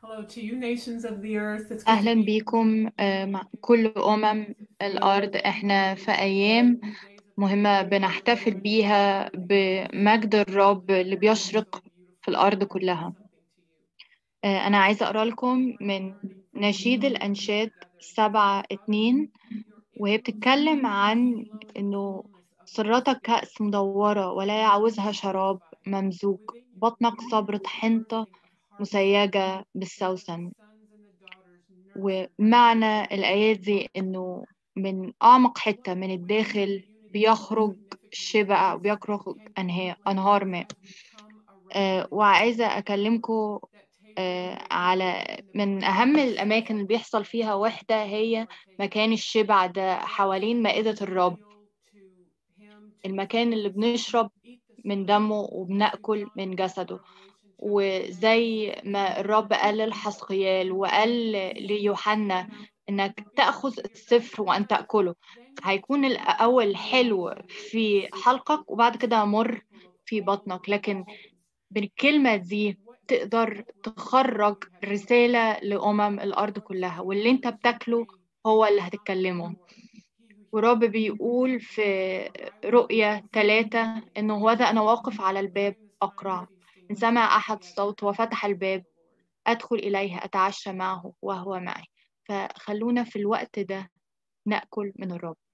Hello to you nations of the earth. It's good to أهلا be بيكم آه، مع كل أمم الأرض إحنا في أيام مهمة بنحتفل بيها بمجد الرب اللي بيشرق في الأرض كلها آه، أنا عايزة أقرأ لكم من نشيد الأنشاد سبعة اتنين وهي بتتكلم عن إنه سرتك كأس مدورة ولا يعوزها شراب ممزوج بطنك صبرة حنطة مسيجة بالسوسن ومعنى الآيات دي إنه من أعمق حتة من الداخل بيخرج شبع وبيخرج أنهار أنهار ماء آه وعايزة أكلمكم آه على من أهم الأماكن اللي بيحصل فيها وحدة هي مكان الشبع ده حوالين مائدة الرب المكان اللي بنشرب من دمه وبنأكل من جسده وزي ما الرب قال للحسقيال وقال ليوحنا انك تأخذ السفر وان تأكله هيكون الأول حلو في حلقك وبعد كده مر في بطنك لكن بالكلمة دي تقدر تخرج رسالة لأمم الأرض كلها واللي انت بتاكله هو اللي هتتكلمه ورب بيقول في رؤية ثلاثة إنه هو ذا أنا واقف على الباب أقرع إن سمع أحد الصوت وفتح الباب أدخل إليه أتعشى معه وهو معي فخلونا في الوقت ده نأكل من الرب